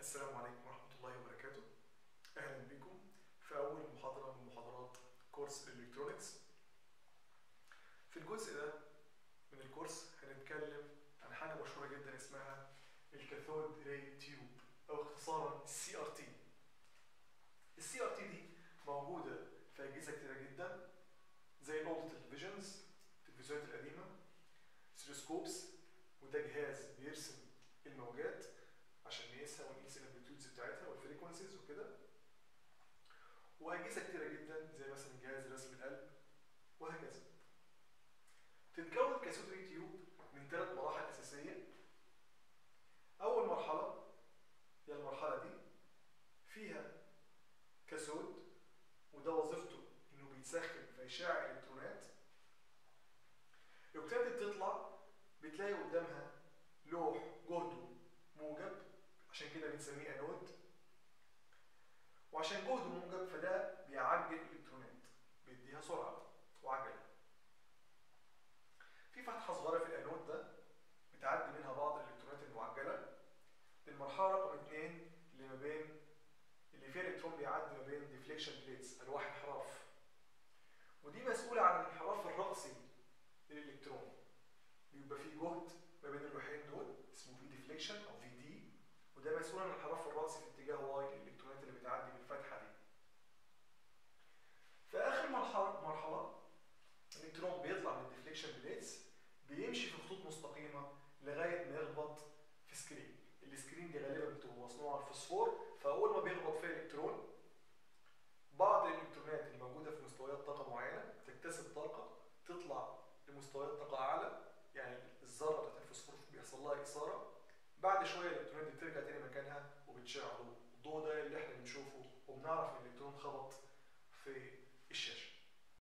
السلام عليكم ورحمة الله وبركاته أهلا بكم في أول محاضرة من محاضرات كورس الإلكترونيكس في الجزء ده من الكورس هنتكلم عن حاجة مشهورة جدا اسمها الكاثود راي تيوب أو اختصارا السي ار تي السي ار تي دي موجودة في أجهزة كتيرة جدا زي الأولد تلفزيونز التلفزيونات القديمة سيروسكوبس وده جهاز بيرسم الموجات عشان نقيسها ونقيس الامبليتيودز بتاعتها والفريكونسيز وكده واجهزه كتيره جدا زي مثلا جهاز رسم القلب وهكذا تتكون كاسود ري تيوب من ثلاث مراحل اساسيه اول مرحله هي المرحله دي فيها كاسود وده وظيفته انه بيتسخن فيشع الكترونات ابتدت تطلع بتلاقي قدامها لوح جهده موجب عشان كده بنسميه انود وعشان جهده موجب فده بيعجل الالكترونات بيديها سرعه وعجله في فتحه صغيره في الانود ده بتعدي منها بعض الالكترونات المعجله للمرحله رقم اثنين اللي ما بين اللي فيها الالكترون بيعدي ما بين ديفليكشن بليتس الواح انحراف ودي مسؤوله عن الانحراف الرأسي للالكترون بيبقى فيه جهد ما بين اللوحين دول اسمه في ديفليكشن او في دي وده مسؤول عن الانحراف الرأسي في اتجاه واي للالكترونات اللي بتعدي من الفتحه دي. في اخر مرحله مرحله الالكترون بيطلع من الديفليكشن بليتس بيمشي في خطوط مستقيمه لغايه ما يخبط في سكرين. السكرين دي غالبا بتبقى مصنوعه الفوسفور فاول ما بيخبط فيها الالكترون بعض الالكترونات اللي موجوده في مستويات طاقه معينه تكتسب طاقه تطلع لمستويات طاقه اعلى يعني الذره بتاعت الفوسفور بيحصل لها اثاره بعد شويه الالكترونات دي بترجع تاني مكانها وبتشع ضوء الضوء ده اللي احنا بنشوفه وبنعرف ان الالكترون خبط في